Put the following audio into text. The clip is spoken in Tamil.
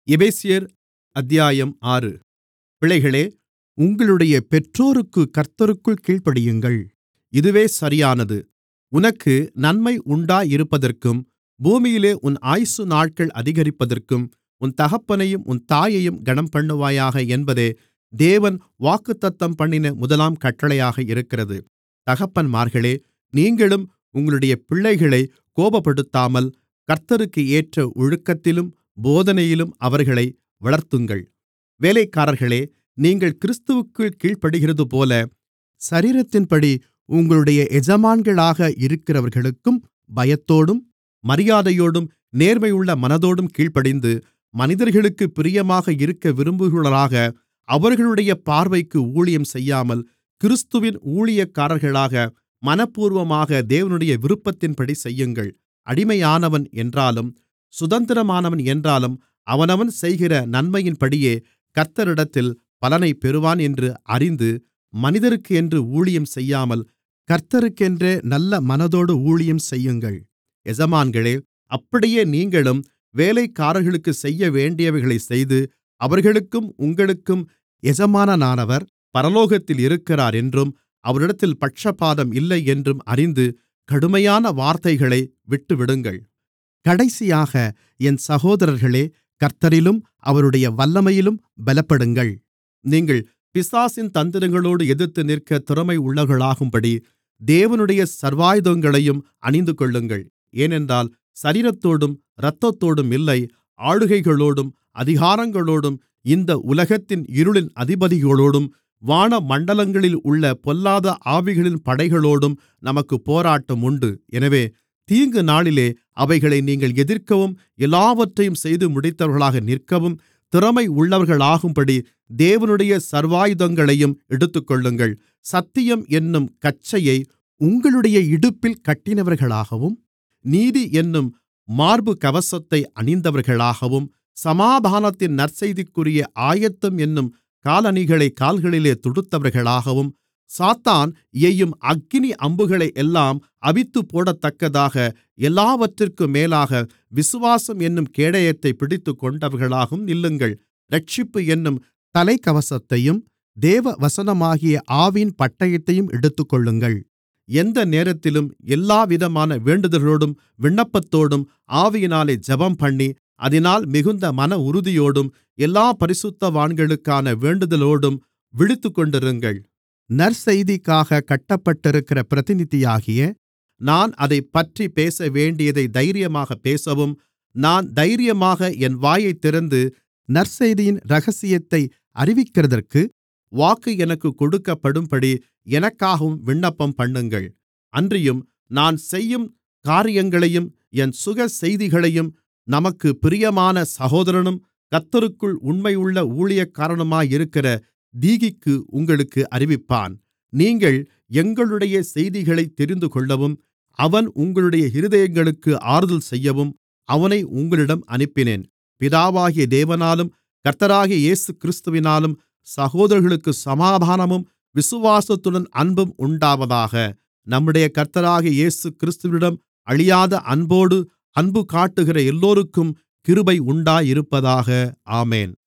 எபேசியர் அத்தியாயம் ஆறு பிள்ளைகளே உங்களுடைய பெற்றோருக்குக் கர்த்தருக்குள் கீழ்ப்படியுங்கள் இதுவே சரியானது உனக்கு நன்மை உண்டாயிருப்பதற்கும் பூமியிலே உன் ஆயுசு நாட்கள் அதிகரிப்பதற்கும் உன் தகப்பனையும் உன் தாயையும் கனம்பண்ணுவாயாக என்பதே தேவன் வாக்குத்தத்தம்பண்ணின முதலாம் கட்டளையாக இருக்கிறது தகப்பன்மார்களே நீங்களும் உங்களுடைய பிள்ளைகளைக் கோபப்படுத்தாமல் கர்த்தருக்கு ஏற்ற ஒழுக்கத்திலும் போதனையிலும் அவர்களை வளர்த்துங்கள் வேலைக்காரர்களே நீங்கள் கிறிஸ்துவிற்குள் கீழ்ப்படிகிறதுபோல சரீரத்தின்படி உங்களுடைய எஜமான்களாக இருக்கிறவர்களுக்கும் பயத்தோடும் மரியாதையோடும் நேர்மையுள்ள மனதோடும் கீழ்ப்படிந்து மனிதர்களுக்குப் பிரியமாக இருக்க விரும்புகிறவர்களாக அவர்களுடைய பார்வைக்கு ஊழியம் செய்யாமல் கிறிஸ்துவின் ஊழியக்காரர்களாக மனப்பூர்வமாக தேவனுடைய விருப்பத்தின்படி செய்யுங்கள் அடிமையானவன் என்றாலும் சுதந்திரமானவன் என்றாலும் அவனவன் செய்கிற நன்மையின்படியே கர்த்தரிடத்தில் பலனைப் பெறுவான் என்று அறிந்து மனிதருக்கென்று ஊழியம் செய்யாமல் கர்த்தருக்கென்றே நல்ல மனதோடு ஊழியம் செய்யுங்கள் எஜமான்களே அப்படியே நீங்களும் வேலைக்காரர்களுக்குச் செய்யவேண்டியவைகளைச் செய்து அவர்களுக்கும் உங்களுக்கும் எஜமானனானவர் பரலோகத்தில் இருக்கிறார் என்றும் அவரிடத்தில் பட்சபாதம் இல்லை என்றும் அறிந்து கடுமையான வார்த்தைகளை விட்டுவிடுங்கள் கடைசியாக என் சகோதரர்களே கர்த்தரிலும் அவருடைய வல்லமையிலும் பலப்படுங்கள் நீங்கள் பிசாசின் தந்திரங்களோடு எதிர்த்து நிற்க திறமையுள்ளவர்களாகும்படி தேவனுடைய சர்வாயுதங்களையும் அணிந்துகொள்ளுங்கள் ஏனென்றால் சரீரத்தோடும் இரத்தத்தோடும் இல்லை ஆளுகைகளோடும் அதிகாரங்களோடும் இந்த உலகத்தின் இருளின் அதிபதிகளோடும் வானமண்டலங்களில் உள்ள பொல்லாத ஆவிகளின் படைகளோடும் நமக்குப் போராட்டம் உண்டு எனவே தீங்கு நாளிலே அவைகளை நீங்கள் எதிர்க்கவும் எல்லாவற்றையும் செய்து முடித்தவர்களாக நிற்கவும் திறமை உள்ளவர்களாகும்படி தேவனுடைய சர்வாயுதங்களையும் எடுத்துக்கொள்ளுங்கள் சத்தியம் என்னும் கச்சையை உங்களுடைய இடுப்பில் கட்டினவர்களாகவும் நீதி என்னும் மார்புக்கவசத்தை அணிந்தவர்களாகவும் சமாதானத்தின் நற்செய்திக்குரிய ஆயத்தம் என்னும் காலணிகளைக் கால்களிலே தொடுத்தவர்களாகவும் சாத்தான் எய்யும் அக்கினி அம்புகளையெல்லாம் அவித்துப்போடத்தக்கதாக எல்லாவற்றிற்கும் மேலாக விசுவாசம் என்னும் கேடயத்தைப் பிடித்துக்கொண்டவர்களாகவும் நில்லுங்கள் இரட்சிப்பு என்னும் தலைக்கவசத்தையும் தேவவசனமாகிய ஆவியின் பட்டயத்தையும் எடுத்துக்கொள்ளுங்கள் எந்த நேரத்திலும் எல்லாவிதமான வேண்டுதல்களோடும் விண்ணப்பத்தோடும் ஆவியினாலே ஜெபம்பண்ணி அதினால் மிகுந்த மன உறுதியோடும் எல்லாப் பரிசுத்தவான்களுக்கான வேண்டுதலோடும் விழித்துக்கொண்டிருங்கள் நற்செய்திக்காக கட்டப்பட்டிருக்கிற பிரதிநிதியாகிய நான் அதைப்பற்றிப் பேசவேண்டியதை தைரியமாகப் பேசவும் நான் தைரியமாக என் வாயைத் திறந்து நற்செய்தியின் இரகசியத்தை அறிவிக்கிறதற்கு வாக்கு எனக்குக் கொடுக்கப்படும்படி எனக்காகவும் விண்ணப்பம்பண்ணுங்கள் அன்றியும் நான் செய்யும் காரியங்களையும் என் சுகசெய்திகளையும் நமக்குப் பிரியமான சகோதரனும் கர்த்தருக்குள் உண்மையுள்ள ஊழியக்காரனுமாயிருக்கிற தீகிக்கு உங்களுக்கு அறிவிப்பான் நீங்கள் எங்களுடைய செய்திகளைத் தெரிந்துகொள்ளவும் அவன் உங்களுடைய இருதயங்களுக்கு ஆறுதல் செய்யவும் அவனை உங்களிடம் அனுப்பினேன் பிதாவாகிய தேவனாலும் கர்த்தராகிய இயேசுகிறிஸ்துவினாலும் சகோதரர்களுக்குச் சமாதானமும் விசுவாசத்துடன் அன்பும் உண்டாவதாக நம்முடைய கர்த்தராகிய இயேசுகிறிஸ்துவிடம் அழியாத அன்போடு அன்பு காட்டுகிற எல்லோருக்கும் கிருபை உண்டாயிருப்பதாக ஆமென்